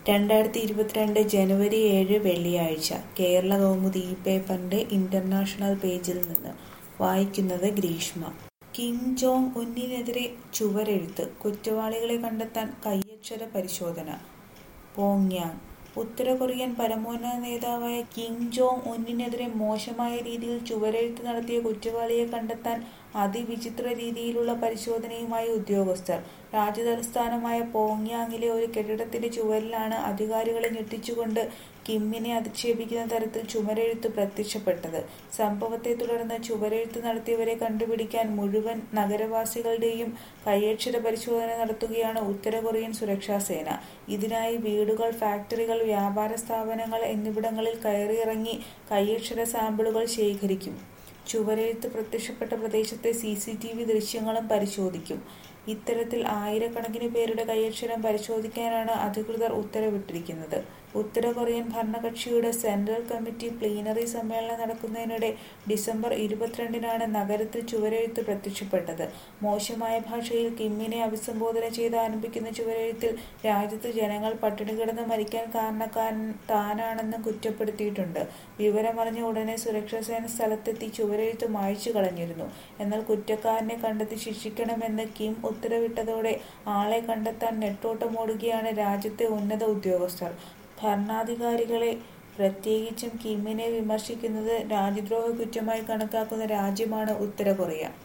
രണ്ടായിരത്തി ഇരുപത്തിരണ്ട് ജനുവരി ഏഴ് വെള്ളിയാഴ്ച കേരള കൗമുദി ഈ പേപ്പറിന്റെ ഇന്റർനാഷണൽ പേജിൽ നിന്ന് വായിക്കുന്നത് ഗ്രീഷ്മ കിം ജോങ് ഉന്നിനെതിരെ ചുവരെഴുത്ത് കുറ്റവാളികളെ കണ്ടെത്താൻ കയ്യക്ഷര പരിശോധന പോങ്യാങ് ഉത്തര കൊറിയൻ പരമോന്നത നേതാവായ കിം ജോങ് ഉന്നിനെതിരെ മോശമായ രീതിയിൽ ചുവരെഴുത്ത് നടത്തിയ കുറ്റവാളിയെ കണ്ടെത്താൻ അതിവിചിത്ര രീതിയിലുള്ള പരിശോധനയുമായി ഉദ്യോഗസ്ഥർ രാജ്യതലസ്ഥാനമായ പോങ്യാങ്ങിലെ ഒരു കെട്ടിടത്തിന്റെ ചുവരിലാണ് അധികാരികളെ ഞെട്ടിച്ചുകൊണ്ട് കിമ്മിനെ അധിക്ഷേപിക്കുന്ന തരത്തിൽ ചുമരെഴുത്ത് പ്രത്യക്ഷപ്പെട്ടത് സംഭവത്തെ തുടർന്ന് ചുവരെഴുത്ത് നടത്തിയവരെ കണ്ടുപിടിക്കാൻ മുഴുവൻ നഗരവാസികളുടെയും കയ്യക്ഷര പരിശോധന നടത്തുകയാണ് ഉത്തര കൊറിയൻ സുരക്ഷാ സേന ഇതിനായി വീടുകൾ ഫാക്ടറികൾ വ്യാപാര സ്ഥാപനങ്ങൾ എന്നിവിടങ്ങളിൽ കയറിയിറങ്ങി കയ്യക്ഷര സാമ്പിളുകൾ ശേഖരിക്കും ചുവരെഴുത്ത് പ്രത്യക്ഷപ്പെട്ട പ്രദേശത്തെ സി സി ടി വി ദൃശ്യങ്ങളും പരിശോധിക്കും ഇത്തരത്തിൽ ആയിരക്കണക്കിന് പേരുടെ കൈയക്ഷരം പരിശോധിക്കാനാണ് അധികൃതർ ഉത്തരവിട്ടിരിക്കുന്നത് ഉത്തര കൊറിയൻ ഭരണകക്ഷിയുടെ സെൻട്രൽ കമ്മിറ്റി പ്ലീനറി സമ്മേളനം നടക്കുന്നതിനിടെ ഡിസംബർ ഇരുപത്തിരണ്ടിനാണ് നഗരത്തിൽ ചുവരെഴുത്ത് പ്രത്യക്ഷപ്പെട്ടത് മോശമായ ഭാഷയിൽ കിമ്മിനെ അഭിസംബോധന ചെയ്ത് ആരംഭിക്കുന്ന ചുവരെഴുത്തിൽ രാജ്യത്ത് ജനങ്ങൾ പട്ടിണി കിടന്ന് മരിക്കാൻ കാരണക്കാരൻ താനാണെന്നും കുറ്റപ്പെടുത്തിയിട്ടുണ്ട് വിവരമറിഞ്ഞ ഉടനെ സുരക്ഷാസേന സ്ഥലത്തെത്തി ചുവരെഴുത്ത് മായ്ച്ചു കളഞ്ഞിരുന്നു എന്നാൽ കുറ്റക്കാരനെ കണ്ടെത്തി ശിക്ഷിക്കണമെന്ന് കിം ഉത്തരവിട്ടതോടെ ആളെ കണ്ടെത്താൻ നെട്ടോട്ടമോടുകയാണ് രാജ്യത്തെ ഉന്നത ഉദ്യോഗസ്ഥർ ഭരണാധികാരികളെ പ്രത്യേകിച്ചും കിമ്മിനെ വിമർശിക്കുന്നത് രാജ്യദ്രോഹ കുറ്റമായി കണക്കാക്കുന്ന രാജ്യമാണ് ഉത്തര കൊറിയ